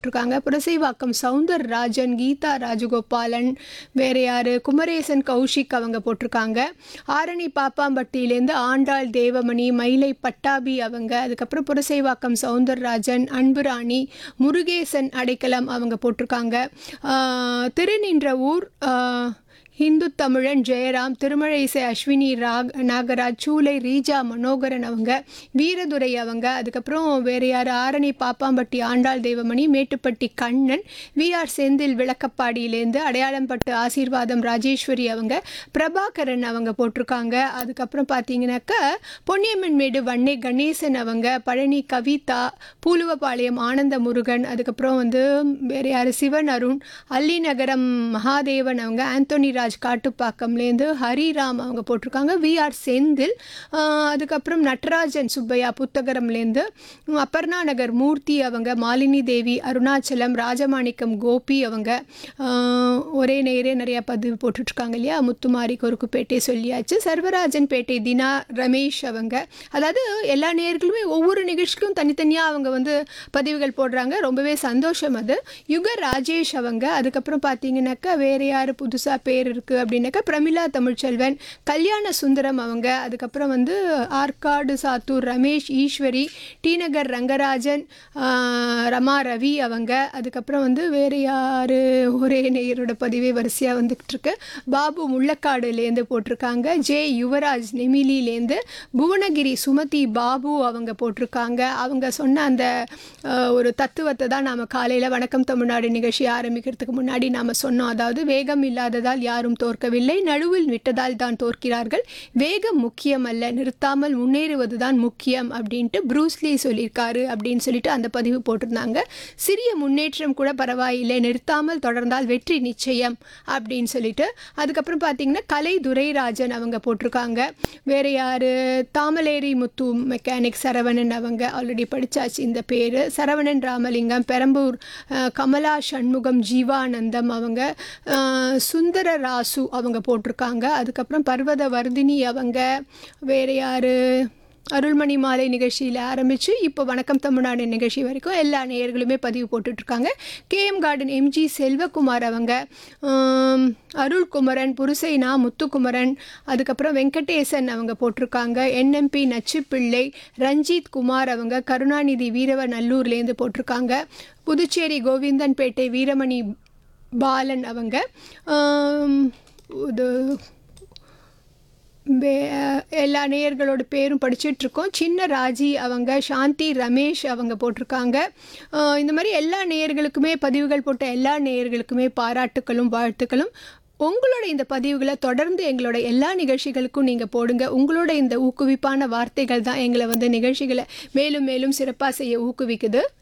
போட்டிருக்காங்க புரசைவாக்கம் சவுந்தர் ராஜன் கீதா ராஜகோபாலன் வேற யாரு குமரேசன் கௌஷிக் அவங்க போட்டிருக்காங்க ஆரணி பாப்பாம்பட்டியிலேருந்து ஆண்டாள் தேவமணி மயிலை பட்டாபி அவங்க அதுக்கப்புறம் புரசைவாக்கம் சவுந்தரராஜன் அன்புராணி முருகேசன் அடைக்கலம் அவங்க போட்டிருக்காங்க ஆஹ் திருநின்ற ஊர் ஆஹ் ஹிந்து தமிழன் ஜெயராம் திருமழை இசை அஸ்வினி ராக் நாகராஜ் சூலை ரீஜா மனோகரன் அவங்க வீரதுரை அவங்க அதுக்கப்புறம் வேற யார் ஆரணி பாப்பாம்பட்டி ஆண்டாள் தெய்வமணி மேட்டுப்பட்டி கண்ணன் விஆர் செந்தில் விளக்கப்பாடியிலேருந்து அடையாளம்பட்டு ஆசீர்வாதம் ராஜேஸ்வரி அவங்க பிரபாகரன் அவங்க போட்டிருக்காங்க அதுக்கப்புறம் பார்த்தீங்கன்னாக்கா பொன்னியம்மன் மேடு வன்னே கணேசன் அவங்க பழனி கவிதா பூலுவபாளையம் ஆனந்த முருகன் அதுக்கப்புறம் வந்து வேற யார் சிவன் அருண் அல்லிநகரம் மகாதேவன் அவங்க ஆந்தோனி ராஜ் காட்டுப்பாக்கம்லேருந்து ஹரிராம் அவங்க போட்டிருக்காங்க விஆர் செந்தில் ஆஹ் அதுக்கப்புறம் நட்ராஜன் சுப்பையா புத்தகரம்லேருந்து அப்பர்ணா நகர் மூர்த்தி அவங்க மாலினி தேவி அருணாச்சலம் ராஜமாணிக்கம் கோபி அவங்க ஆஹ் ஒரே நேரே நிறையா பதிவு போட்டுட்ருக்காங்க இல்லையா முத்துமாரி கொருக்குப்பேட்டை சொல்லியாச்சு சர்வராஜன் பேட்டை தினா ரமேஷ் அவங்க அதாவது எல்லா நேர்களுமே ஒவ்வொரு நிகழ்ச்சிக்கும் தனித்தனியாக அவங்க வந்து பதிவுகள் போடுறாங்க ரொம்பவே சந்தோஷம் அது யுக ராஜேஷ் அவங்க அதுக்கப்புறம் பார்த்தீங்கன்னாக்கா வேறு யார் புதுசாக பேர் இருக்குது அப்படின்னாக்கா பிரமிளா தமிழ்ச்செல்வன் கல்யாண சுந்தரம் அவங்க அதுக்கப்புறம் வந்து ஆற்காடு சாத்தூர் ரமேஷ் ஈஸ்வரி டி நகர் ரங்கராஜன் ஆஹ், ரமா ரவி அவங்க அதுக்கப்புறம் வந்து வேறு யார் ஒரே நேயரோட பதிவே வரிசையாக வந்துகிட்டு இருக்கு பாபு முள்ளக்காடுலேருந்து போட்டிருக்காங்க ஜே யுவராஜ் நெமிலிலேருந்து புவனகிரி சுமதி பாபு அவங்க போட்டிருக்காங்க அவங்க சொன்ன அந்த அஹ், ஒரு தத்துவத்தை தான் நாம் காலையில் வணக்கம் தமிழ்நாடு நிகழ்ச்சி ஆரம்பிக்கிறதுக்கு முன்னாடி நாம் சொன்னோம் அதாவது வேகம் இல்லாததால் யாரும் தோற்கவில்லை நடுவில் விட்டதால் தான் தோற்கிறார்கள் வேகம் முக்கியம் அல்ல நிறுத்தாமல் முன்னேறுவது தான் முக்கியம் அப்படின்ட்டு ப்ரூஸ்லி சொல்லியிருக்காரு அப்படின்னு சொல்லிட்டு அந்த பதிவு போட்டிருந்தாங்க சிறிய முன்னேற்றம் கூட பரவாயில்லை நிறுத்தாமல் தொடர்ந்தால் வெற்றி நிச்சயம் அப்படின்னு சொல்லிட்டு அதுக்கப்புறம் பார்த்தீங்கன்னா கலை துரைராஜன் அவங்க போட்டிருக்காங்க வேற யார் தாமலேரி முத்து மெக்கானிக் சரவணன் அவங்க ஆல்ரெடி படிச்சாச்சு இந்த பேர் சரவணன் ராமலிங்கம் பெரம்பூர் அஹ், கமலா சண்முகம் ஜீவானந்தம் அவங்க அஹ், சுந்தர ராசு அவங்க போட்டிருக்காங்க அதுக்கப்புறம் பர்வத வர்தினி அவங்க வேற யார் அருள்மணி மாலை நிகழ்ச்சியில் ஆரம்பித்து இப்போ வணக்கம் தமிழ்நாடு நிகழ்ச்சி வரைக்கும் எல்லா நேயர்களுமே பதிவு போட்டுட்ருக்காங்க கேஎம் கார்டன் எம்ஜி செல்வகுமார் அவங்க ஆம், அருள்குமரன் புருசைனா முத்துக்குமரன் அதுக்கப்புறம் வெங்கடேசன் அவங்க போட்டிருக்காங்க என்எம்பி நச்சுப்பிள்ளை ரஞ்சித் குமார் அவங்க கருணாநிதி வீரவ நல்லூர்லேருந்து போட்டிருக்காங்க புதுச்சேரி கோவிந்தன்பேட்டை வீரமணி பாலன் அவங்க ஆம், இது வே- எல்லா நேயர்களோட பேரும் படிச்சுட்டு இருக்கோம் சின்ன ராஜி அவங்க சாந்தி ரமேஷ் அவங்க போட்டிருக்காங்க அஹ் இந்த மாதிரி எல்லா நேயர்களுக்குமே பதிவுகள் போட்ட எல்லா நேயர்களுக்குமே பாராட்டுக்களும் வாழ்த்துக்களும் உங்களோட இந்த பதிவுகளை தொடர்ந்து எங்களோட எல்லா நிகழ்ச்சிகளுக்கும் நீங்கள் போடுங்க உங்களோட இந்த ஊக்குவிப்பான வார்த்தைகள் தான் எங்களை வந்து நிகழ்ச்சிகளை மேலும் மேலும் சிறப்பாக செய்ய ஊக்குவிக்குது